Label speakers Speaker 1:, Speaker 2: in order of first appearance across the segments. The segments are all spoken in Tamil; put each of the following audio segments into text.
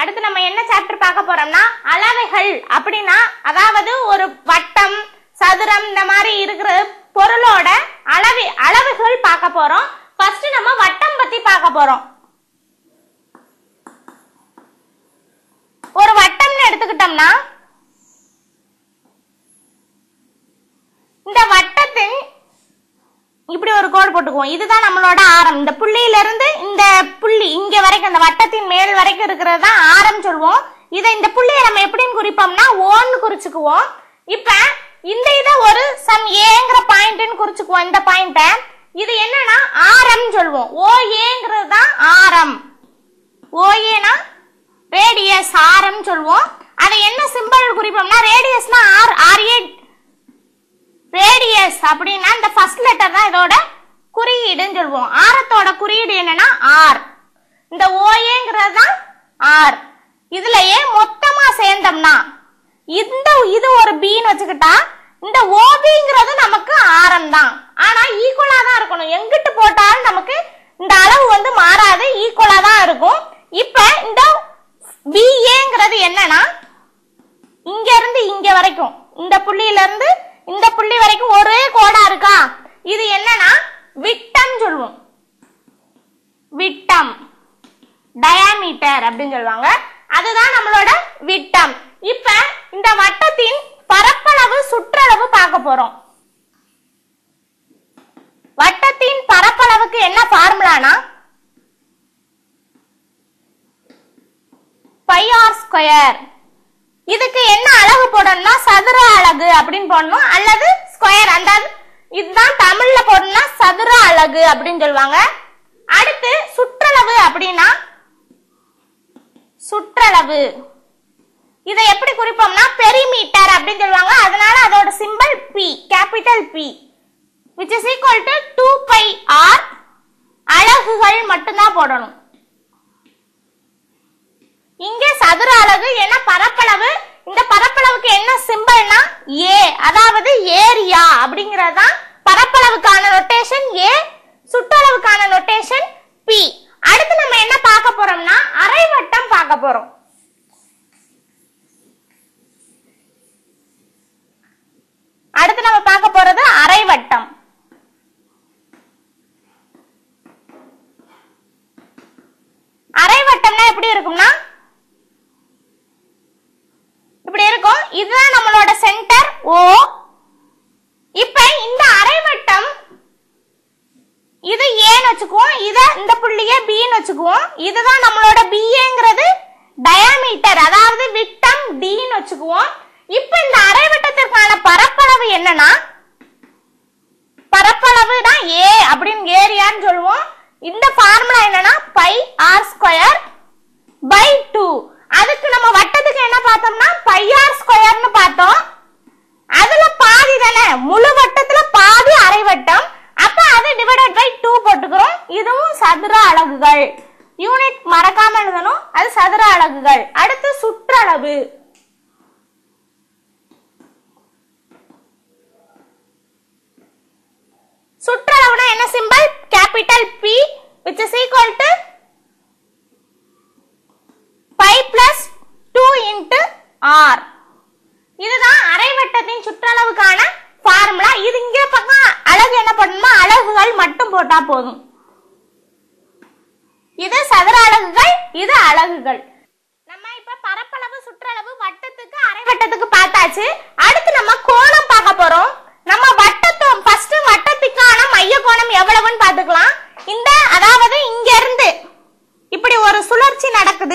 Speaker 1: அடுத்து நம்ம என்ன சாப்டர் பார்க்க போறோம்னா அளவைகள் அப்படின்னா அதாவது ஒரு வட்டம் சதுரம் இந்த மாதிரி இருக்கிற பொருளோட அளவு அளவுகள் பார்க்க போறோம் ஃபர்ஸ்ட் நம்ம வட்டம் பத்தி பார்க்க போறோம் ஒரு வட்டம்னு எடுத்துக்கிட்டோம்னா இந்த வட்டத்தின் இப்படி ஒரு கோடு போட்டுக்குவோம் இதுதான் நம்மளோட ஆரம் இந்த புள்ளியில இருந்து இந்த புள்ளி இங்க வரைக்கும் இந்த வட்டத்தின் மேல் வரைக்கும் இருக்கிறது தான் ஆரம் சொல்லுவோம் இதை இந்த புள்ளியை நம்ம எப்படின்னு குறிப்போம்னா ஓன்னு குறிச்சுக்குவோம் இப்ப இந்த இதை ஒரு சம் ஏங்கிற பாயிண்ட்னு குறிச்சுக்குவோம் இந்த பாயிண்ட இது என்னன்னா ஆரம் சொல்லுவோம் ஓ ஏங்கிறது தான் ஆரம் ஓஏனா ரேடியஸ் ஆரம் சொல்லுவோம் அதை என்ன சிம்பிள் குறிப்போம்னா ரேடியஸ்னா ஆர் ஆர்ஏ ரேடியஸ் அப்படின்னா இந்த ஃபர்ஸ்ட் லெட்டர் தான் இதோட குறியீடுன்னு சொல்லுவோம் ஆரத்தோட குறியீடு என்னன்னா ஆர் இந்த ஓஏங்கிறது தான் ஆர் இதுலயே மொத்தமா சேர்ந்தோம்னா இந்த இது ஒரு பின்னு வச்சுக்கிட்டா இந்த ஓபிங்கிறது நமக்கு ஆரம் தான் ஆனா ஈக்குவலா தான் இருக்கணும் எங்கிட்டு போட்டாலும் நமக்கு இந்த அளவு வந்து மாறாது ஈக்குவலா தான் இருக்கும் இப்ப இந்த பிஏங்கிறது என்னன்னா இங்க இருந்து இங்க வரைக்கும் இந்த புள்ளியில இருந்து இந்த புள்ளி வரைக்கும் ஒரே கோடா இருக்கா இது என்னன்னா விட்டம் சொல்லுவோம் விட்டம் டயாமீட்டர் அப்படின்னு சொல்லுவாங்க அதுதான் நம்மளோட விட்டம் இப்ப இந்த வட்டத்தின் பரப்பளவு சுற்றளவு பார்க்க போறோம் வட்டத்தின் பரப்பளவுக்கு என்ன ஃபார்முலானா பை ஆர் ஸ்கொயர் இதுக்கு என்ன அலகு போடணும்னா சதுர அலகு அப்படின்னு போடணும் அல்லது ஸ்கொயர் அந்த இதுதான் தமிழ்ல போடணும்னா சதுர அலகு அப்படின்னு சொல்லுவாங்க அடுத்து சுற்றளவு அப்படின்னா சுற்றளவு இதை எப்படி குறிப்போம்னா பெரிமீட்டர் அப்படின்னு சொல்லுவாங்க அதனால அதோட symbol P capital P which is equal to two pi R அலகுகள் மட்டும்தான் போடணும் இங்க சதுர அலகு என்ன பரப்பளவு இந்த பரப்பளவுக்கு என்ன சிம்பிள்னா ஏ அதாவது ஏரியா அப்படிங்கிறது தான் பரப்பளவுக்கான நொட்டேஷன் ஏ சுற்றளவுக்கான நொட்டேஷன் பி அடுத்து நம்ம என்ன பார்க்க போறோம்னா அரைவட்டம் பார்க்க போறோம் அடுத்து நம்ம பார்க்க போறது அரைவட்டம் அரைவட்டம்னா எப்படி இருக்கும்னா இப்படி இருக்கும் இதுதான் நம்மளோட சென்டர் ஓ இப்ப இந்த அரைவட்டம் இது ஏன்னு வச்சுக்குவோம் இத இந்த புள்ளிய பின்னு வச்சுக்குவோம் இதுதான் நம்மளோட பிஏங்கிறது டயாமீட்டர் அதாவது விட்டம் டின்னு வச்சுக்குவோம் இப்ப இந்த அரைவட்டத்திற்கான பரப்பளவு என்னன்னா பரப்பளவு தான் ஏ அப்படின்னு ஏரியான்னு சொல்லுவோம் இந்த ஃபார்முலா என்னன்னா pi R square by two அதுக்கு நம்ம வட்டத்துக்கு என்ன பார்த்தோம்னா பை ஆர் ஸ்கொயர்னு பார்த்தோம் அதுல பாதி தானே முழு வட்டத்துல பாதி அரைவட்டம் அப்ப அது டிவைடட் பை டூ போட்டுக்கிறோம் இதுவும் சதுர அலகுகள் யூனிட் மறக்காம எழுதணும் அது சதுர அலகுகள் அடுத்து சுற்றளவு சுற்றளவுனா என்ன symbol capital P which is equal to pi plus two into R இதுதான் அரைவட்டத்தின் சுற்றளவுக்கான ஃபார்முலா இது இங்க பக்கம் அழகு என்ன பண்ணணுமா அலகுகள் மட்டும் போட்டா போதும் இது சதுர அலகுகள் இது அலகுகள் நம்ம இப்ப பரப்பளவு சுற்றளவு வட்டத்துக்கு அரைவட்டத்துக்கு பார்த்தாச்சு அடுத்து நம்ம கோணம் பார்க்க போறோம் நம்ம வட்டத்தோ ஃபர்ஸ்ட் வட்டத்துக்கான மைய கோணம் எவ்வளவுன்னு பாத்துக்கலாம் இந்த அதாவது இங்க இருந்து இப்படி ஒரு சுழற்சி நடக்குது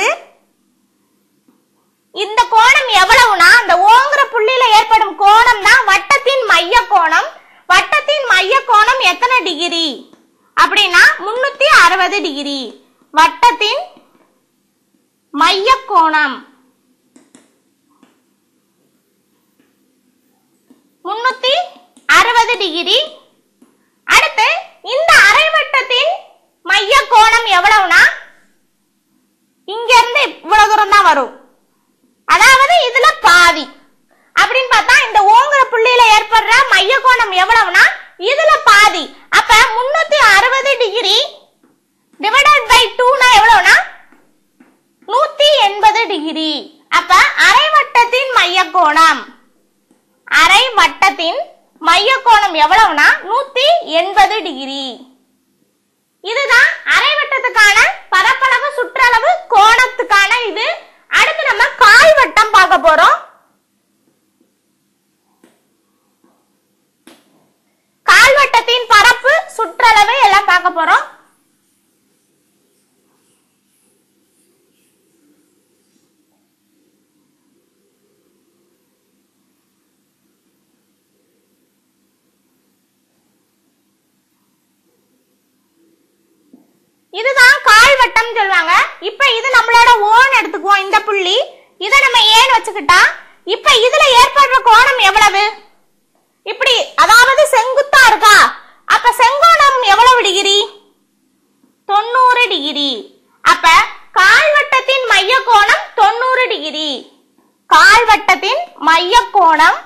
Speaker 1: இந்த கோணம் எவ்வளவுனா அந்த ஓங்கிற புள்ளியில ஏற்படும் கோணம் தான் வட்டத்தின் மைய கோணம் வட்டத்தின் மைய கோணம் எத்தனை டிகிரி அப்படின்னா முன்னூத்தி அறுபது டிகிரி வட்டத்தின் மைய கோணம் முன்னூத்தி அறுபது டிகிரி அடுத்து இந்த அரைவட்டத்தின் மைய கோணம் எவ்வளவுனா இங்க இருந்து இவ்வளவு தூரம் தான் வரும் அதாவது இதுல பாதி அப்படின்னு பார்த்தா இந்த ஓங்குற புள்ளியில ஏற்படுற மைய கோணம் எவ்வளவுனா இதுல பாதி அப்ப முன்னூத்தி அறுபது டிகிரி டிவைடட் பை டூனா எவ்வளவுனா நூத்தி எண்பது எண்பது டிகிரி இதுதான் அரைவட்டத்துக்கான பரப்பளவு சுற்றளவு கோணத்துக்கான இது அடுத்து நம்ம கால்வட்டம் பார்க்க போறோம் கால்வட்டத்தின் பரப்பு சுற்றளவு எல்லாம் பார்க்க போறோம் இதுதான் கால்வட்டம் சொல்லுவாங்க இப்ப இது நம்மளோட ஓன் எடுத்துக்குவோம் இந்த புள்ளி இத நம்ம ஏன் வச்சுக்கிட்டா இப்ப இதுல ஏற்படுற கோணம் எவ்வளவு இப்படி அதாவது செங்குத்தா இருக்கா அப்ப செங்கோணம் எவ்வளவு டிகிரி தொண்ணூறு டிகிரி அப்ப கால்வட்டத்தின் மைய கோணம் தொண்ணூறு டிகிரி கால்வட்டத்தின் மைய கோணம்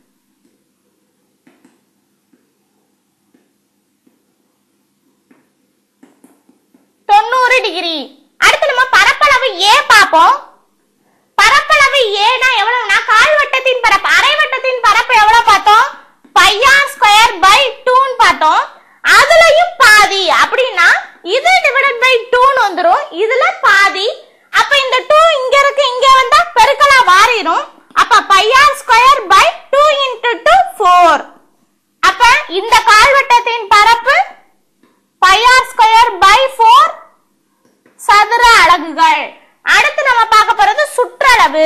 Speaker 1: தொண்ணூறு டிகிரி அடுத்து நம்ம பரப்பளவு ஏ பார்ப்போம் பரப்பளவு ஏனா எவ்வளவுனா கால்வட்டத்தின் பரப்பு அரைவட்டத்தின் பரப்பு எவ்வளவு பார்த்தோம் பையார் ஸ்கொயர் பை டூன்னு பார்த்தோம் அதுலயும் பாதி அப்படின்னா இது டிவைடட் பை டூன்னு வந்துரும் இதுல பாதி அப்ப இந்த டூ இங்க இருக்கு இங்க வந்தா பெருக்கலா மாறிடும் அப்ப pi R square by two into two four அப்ப இந்த கால்வட்டத்தின் பரப்பு பையார் ஸ்கொயர் பை ஃபோர் சதுர அலகுகள் அடுத்து நம்ம பார்க்க போறது சுற்றளவு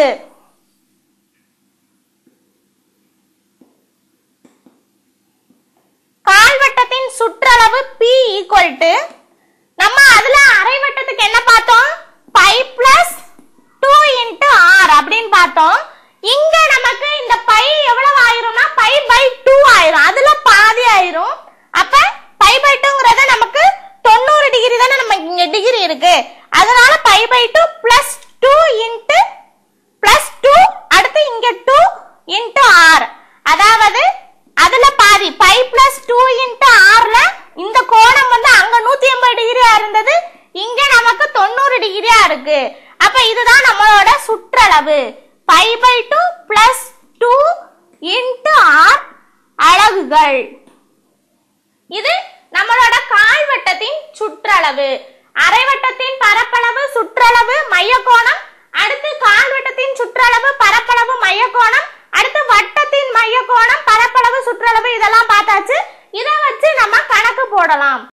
Speaker 1: கால்வட்டத்தின் சுற்றளவு P ஈக்குவல் டு நம்ம அதுல அரைவட்டத்துக்கு என்ன பார்த்தோம் pi plus two into R அப்படின்னு பார்த்தோம் இங்க நமக்கு இந்த பை எவ்வளவு ஆயிரும்னா பை பை டூ ஆயிரும் அதுல பாதி ஆயிரும் அப்ப பை பை டூங்கிறத நமக்கு தொண்ணூறு டிகிரி தானே நம்ம இங்க டிகிரி இருக்கு அதனால pi by two plus two into plus two அடுத்து இங்க டூ இன்ட்டு ஆர் அதாவது அதுல பாதி பை பிளஸ் டூ இன்ட்டு ஆர்ல இந்த கோணம் வந்து அங்க நூத்தி எண்பது டிகிரியா இருந்தது இங்க நமக்கு தொண்ணூறு டிகிரியா இருக்கு அப்ப இதுதான் நம்மளோட சுற்றளவு pi by two plus two into R அலகுகள் இது நம்மளோட கால்வட்டத்தின் சுற்றளவு அரைவட்டத்தின் பரப்பளவு சுற்றளவு மைய கோணம் அடுத்து கால்வட்டத்தின் சுற்றளவு பரப்பளவு மைய கோணம் அடுத்து வட்டத்தின் மைய கோணம் பரப்பளவு சுற்றளவு இதெல்லாம் பார்த்தாச்சு இதை வச்சு நம்ம கணக்கு போடலாம்